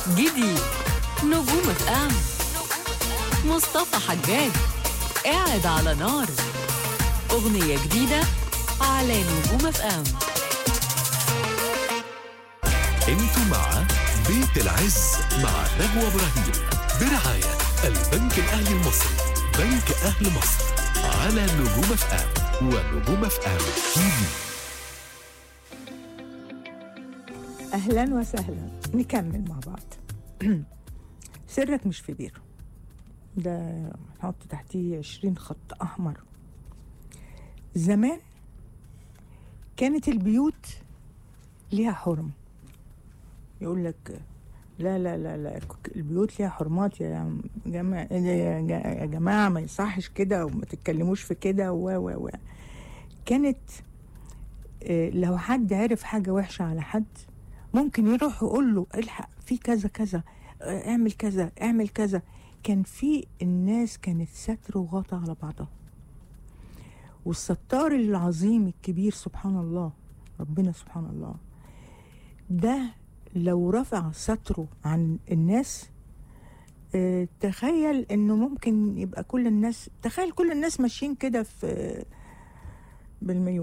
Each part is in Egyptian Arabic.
جديد نجوم اف ام مصطفى حجاج قاعد على نار اغنيه جديده على نجوم اف ام انتوا مع بيت العز مع نجوى ابراهيم برعاية البنك الاهلي المصري بنك اهل مصر على نجوم اف ام ونجوم اف ام تي في اهلا وسهلا نكمل مع بعض سرك مش في بيره ده نحط تحتيه عشرين خط احمر زمان كانت البيوت ليها حرم يقول لك لا لا لا لا البيوت ليها حرمات يا جماعة يا جماعة ما يصحش كده وما تتكلموش في كده و و و كانت آه، لو حد عرف حاجة وحشة على حد ممكن يروح يقول له الحق في كذا كذا آه، اعمل كذا اعمل كذا كان في الناس كانت ستر وغطا على بعضها والستار العظيم الكبير سبحان الله ربنا سبحان الله ده لو رفع ستره عن الناس آه، تخيل انه ممكن يبقى كل الناس تخيل كل الناس ماشيين كده في بالمايو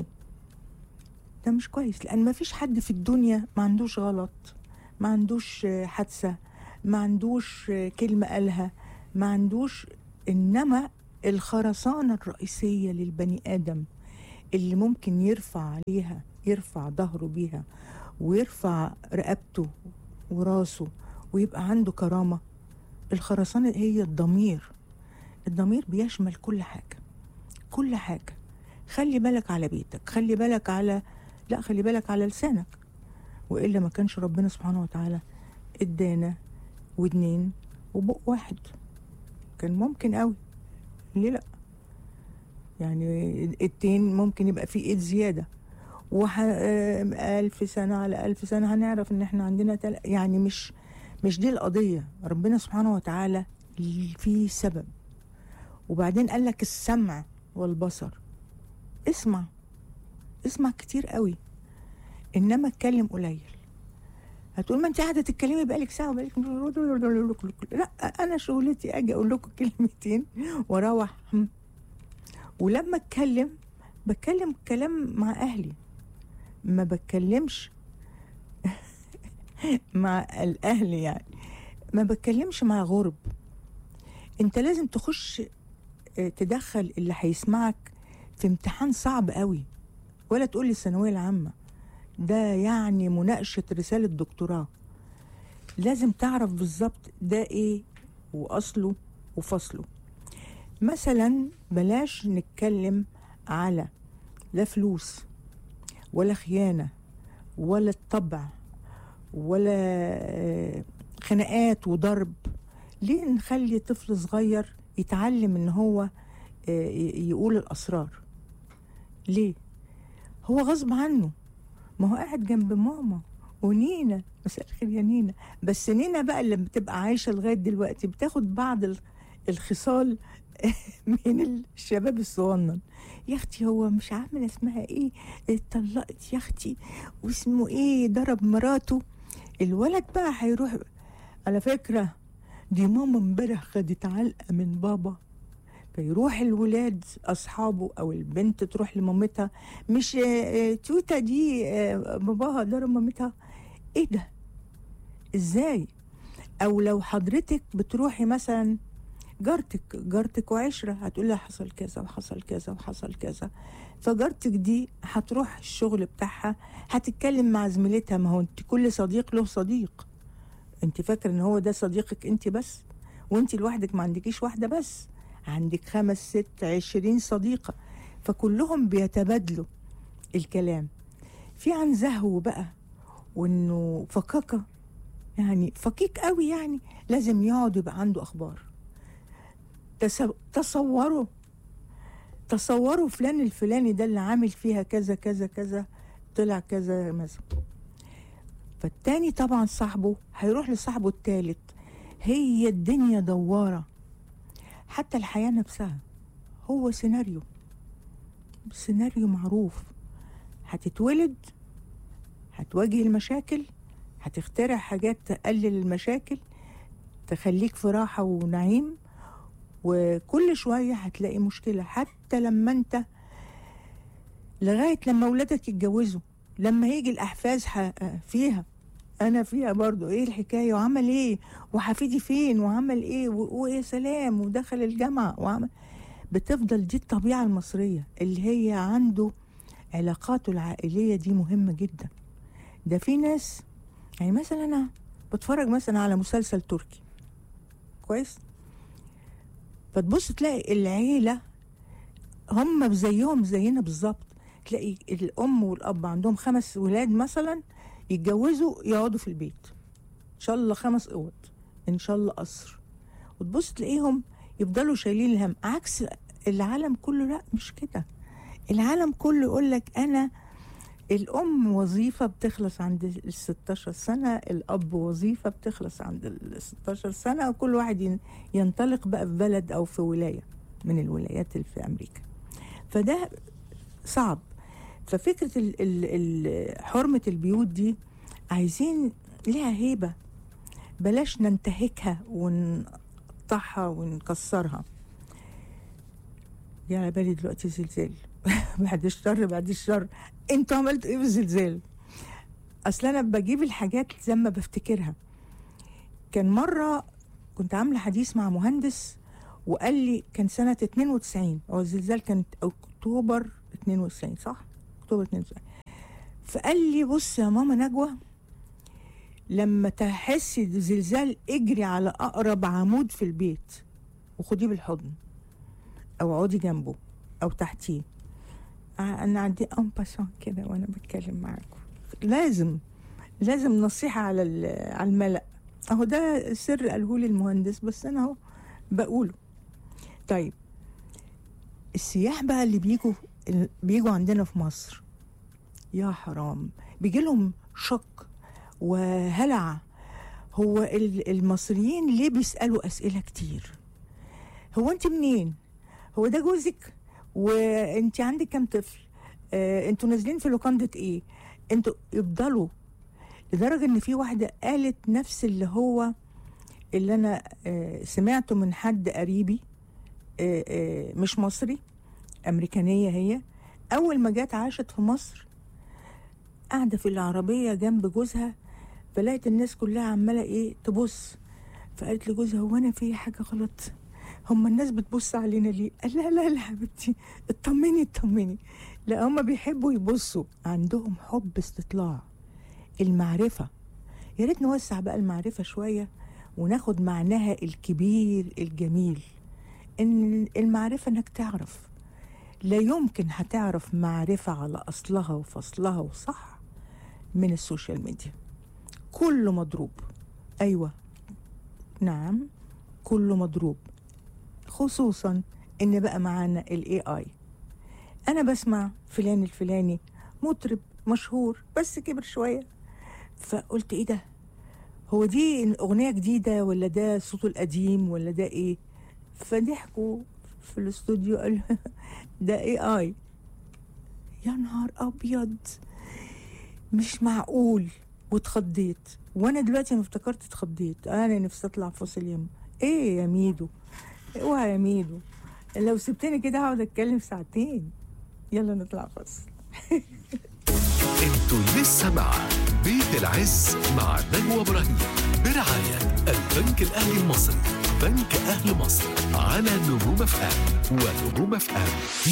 ده مش كويس لان ما فيش حد في الدنيا ما عندوش غلط ما عندوش آه، حادثه ما عندوش آه، كلمه قالها ما عندوش انما الخرسانه الرئيسيه للبني ادم اللي ممكن يرفع عليها يرفع ظهره بيها ويرفع رقبته وراسه ويبقى عنده كرامه الخرسانه هي الضمير الضمير بيشمل كل حاجه كل حاجه خلي بالك على بيتك خلي بالك على لا خلي بالك على لسانك والا ما كانش ربنا سبحانه وتعالى ادانا ودنين وبق واحد كان ممكن قوي ليه لا يعني التين ممكن يبقى فيه ايد زياده وح... آه، ألف سنة على ألف سنة هنعرف إن إحنا عندنا تل... يعني مش مش دي القضية ربنا سبحانه وتعالى في سبب وبعدين قال لك السمع والبصر اسمع اسمع كتير قوي انما اتكلم قليل هتقول ما انت قاعده تتكلمي بقالك ساعه وبقالك لا انا شغلتي اجي اقول لكم كلمتين واروح هم. ولما اتكلم بتكلم كلام مع اهلي ما بتكلمش مع الاهل يعني ما بتكلمش مع غرب انت لازم تخش اه، تدخل اللي هيسمعك في امتحان صعب قوي ولا تقول لي الثانويه العامه ده يعني مناقشه رساله دكتوراه لازم تعرف بالظبط ده ايه واصله وفصله مثلا بلاش نتكلم على لا فلوس ولا خيانه ولا الطبع ولا آه، خناقات وضرب ليه نخلي طفل صغير يتعلم ان هو آه، ي- يقول الاسرار ليه هو غصب عنه ما هو قاعد جنب ماما ونينا مساء الخير يا نينا بس نينا بقى اللي بتبقى عايشه لغايه دلوقتي بتاخد بعض ال- الخصال من الشباب الصغنن يا اختي هو مش عامله اسمها ايه اتطلقت يا اختي واسمه ايه ضرب مراته الولد بقى هيروح على فكره دي ماما امبارح خدت علقه من بابا فيروح الولاد اصحابه او البنت تروح لمامتها مش آه، آه، تويتا دي آه، باباها ضرب مامتها ايه ده ازاي او لو حضرتك بتروحي مثلا جارتك جارتك وعشرة هتقول لها حصل كذا وحصل كذا وحصل كذا فجارتك دي هتروح الشغل بتاعها هتتكلم مع زميلتها ما هو انت كل صديق له صديق انت فاكر ان هو ده صديقك انت بس وانت لوحدك ما عندكيش واحدة بس عندك خمس ست عشرين صديقة فكلهم بيتبادلوا الكلام في عن زهو بقى وانه فكاكة يعني فكيك قوي يعني لازم يقعد يبقى عنده اخبار تس- تصوروا تصوروا فلان الفلاني ده اللي عامل فيها كذا كذا كذا طلع كذا مثلا فالتاني طبعا صاحبه هيروح لصاحبه التالت هي الدنيا دوارة حتى الحياة نفسها هو سيناريو سيناريو معروف هتتولد هتواجه المشاكل هتخترع حاجات تقلل المشاكل تخليك في راحة ونعيم وكل شوية هتلاقي مشكلة حتى لما انت لغاية لما ولادك يتجوزوا لما يجي الأحفاد ح- فيها أنا فيها برضو إيه الحكاية وعمل إيه وحفيدي فين وعمل إيه و- ويا سلام ودخل الجامعة وعمل بتفضل دي الطبيعة المصرية اللي هي عنده علاقاته العائلية دي مهمة جدا ده في ناس يعني مثلا أنا بتفرج مثلا على مسلسل تركي كويس فتبص تلاقي العيلة هم زيهم زينا بالظبط تلاقي الأم والأب عندهم خمس ولاد مثلا يتجوزوا يقعدوا في البيت إن شاء الله خمس أوض إن شاء الله قصر وتبص تلاقيهم يفضلوا شايلين الهم عكس العالم كله لا مش كده العالم كله يقول لك أنا الأم وظيفة بتخلص عند ال 16 سنة الأب وظيفة بتخلص عند ال 16 سنة وكل واحد ين- ينطلق بقى في بلد أو في ولاية من الولايات اللي في أمريكا فده صعب ففكرة ال ال ال حرمة البيوت دي عايزين ليها هيبة بلاش ننتهكها ونقطعها ونكسرها جه على بالي دلوقتي زلزال بعد الشر بعد الشر انتوا عملتوا ايه في الزلزال اصل انا بجيب الحاجات زي ما بفتكرها كان مره كنت عامله حديث مع مهندس وقال لي كان سنه 92 هو الزلزال كان اكتوبر 92 صح اكتوبر 92 فقال لي بص يا ماما نجوى لما تحسي زلزال اجري على اقرب عمود في البيت وخديه بالحضن او اقعدي جنبه او تحتيه ع- انا عندي ان باسون كده وانا بتكلم معاكم لازم لازم نصيحة على ال- على الملأ اهو ده سر قاله لي المهندس بس انا اهو بقوله طيب السياح بقى اللي بيجوا ال- بيجوا عندنا في مصر يا حرام بيجي لهم شك وهلع هو ال- المصريين ليه بيسألوا أسئلة كتير هو انت منين هو ده جوزك وانت عندك كام طفل آه انتوا نازلين في لوكاندا ايه انتوا يفضلوا لدرجة ان في واحدة قالت نفس اللي هو اللي انا آه سمعته من حد قريبي آه آه مش مصري امريكانية هي اول ما جت عاشت في مصر قاعدة في العربية جنب جوزها فلقيت الناس كلها عمالة ايه تبص فقالت لجوزها هو انا في حاجة غلط هم الناس بتبص علينا ليه قال لا لا لا حبيبتي اطمني اطمني لا هم بيحبوا يبصوا عندهم حب استطلاع المعرفة يا ريت نوسع بقى المعرفة شوية وناخد معناها الكبير الجميل ان المعرفة انك تعرف لا يمكن هتعرف معرفة على أصلها وفصلها وصح من السوشيال ميديا كله مضروب أيوة نعم كله مضروب خصوصا ان بقى معانا الاي اي انا بسمع فلان الفلاني مطرب مشهور بس كبر شويه فقلت ايه ده هو دي اغنيه جديده ولا ده صوته القديم ولا ده ايه فضحكوا في الاستوديو قال ده اي اي يا نهار ابيض مش معقول واتخضيت وانا دلوقتي ما افتكرت اتخضيت انا نفسي اطلع فاصل يم ايه يا ميدو اوعى يا ميدو لو سبتني كده هقعد اتكلم ساعتين يلا نطلع فاصل انتوا لسه مع بيت العز مع نجوى ابراهيم برعاية البنك الاهلي المصري بنك اهل مصر على نجوم اف ام ونجوم اف ام